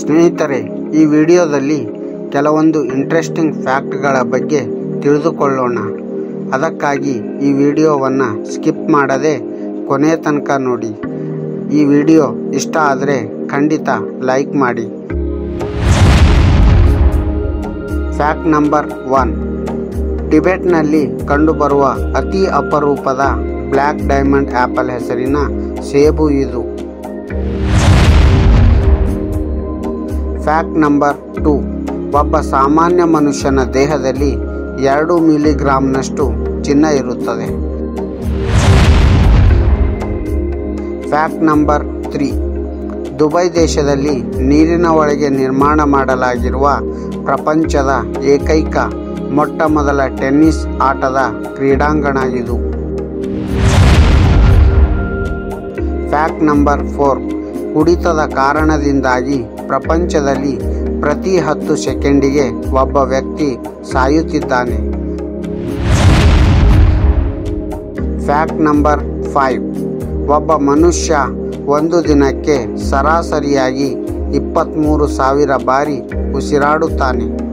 ಸ್ನೇಹಿತರೆ ಈ ವಿಡಿಯೋದಲ್ಲಿ ಕೆಲವೊಂದು ಇಂಟ್ರೆಸ್ಟಿಂಗ್ ಫ್ಯಾಕ್ಟ್ಗಳ ಬಗ್ಗೆ ತಿಳಿದುಕೊಳ್ಳೋಣ ಅದಕ್ಕಾಗಿ ಈ ವಿಡಿಯೋವನ್ನು ಸ್ಕಿಪ್ ಮಾಡದೆ ಕೊನೆಯ ತನಕ ನೋಡಿ ಈ ವಿಡಿಯೋ ಇಷ್ಟ ಆದರೆ ಖಂಡಿತ ಲೈಕ್ ಮಾಡಿ ಫ್ಯಾಕ್ಟ್ ನಂಬರ್ ಒನ್ ಟಿಬೆಟ್ನಲ್ಲಿ ಕಂಡುಬರುವ ಅತಿ ಅಪರೂಪದ ಬ್ಲ್ಯಾಕ್ ಡೈಮಂಡ್ ಆಪಲ್ ಹೆಸರಿನ ಸೇಬು ಇದು ಫ್ಯಾಕ್ಟ್ ನಂಬರ್ ಟೂ ಒಬ್ಬ ಸಾಮಾನ್ಯ ಮನುಷ್ಯನ ದೇಹದಲ್ಲಿ ಎರಡು ಮಿಲಿಗ್ರಾಂನಷ್ಟು ಚಿನ್ನ ಇರುತ್ತದೆ ಫ್ಯಾಕ್ಟ್ ನಂಬರ್ ತ್ರೀ ದುಬೈ ದೇಶದಲ್ಲಿ ನೀರಿನ ಒಳಗೆ ನಿರ್ಮಾಣ ಮಾಡಲಾಗಿರುವ ಪ್ರಪಂಚದ ಏಕೈಕ ಮೊಟ್ಟ ಮೊದಲ ಟೆನ್ನಿಸ್ ಆಟದ ಕ್ರೀಡಾಂಗಣ ಇದು ಫ್ಯಾಕ್ಟ್ ನಂಬರ್ ಫೋರ್ ಕುಡಿತದ ಕಾರಣದಿಂದಾಗಿ ಪ್ರಪಂಚದಲ್ಲಿ ಪ್ರತಿ ಹತ್ತು ಸೆಕೆಂಡಿಗೆ ಒಬ್ಬ ವ್ಯಕ್ತಿ ಸಾಯುತ್ತಿದ್ದಾನೆ ಫ್ಯಾಕ್ಟ್ ನಂಬರ್ ಫೈವ್ ಒಬ್ಬ ಮನುಷ್ಯ ಒಂದು ದಿನಕ್ಕೆ ಸರಾಸರಿಯಾಗಿ ಇಪ್ಪತ್ತ್ಮೂರು ಸಾವಿರ ಬಾರಿ ಉಸಿರಾಡುತ್ತಾನೆ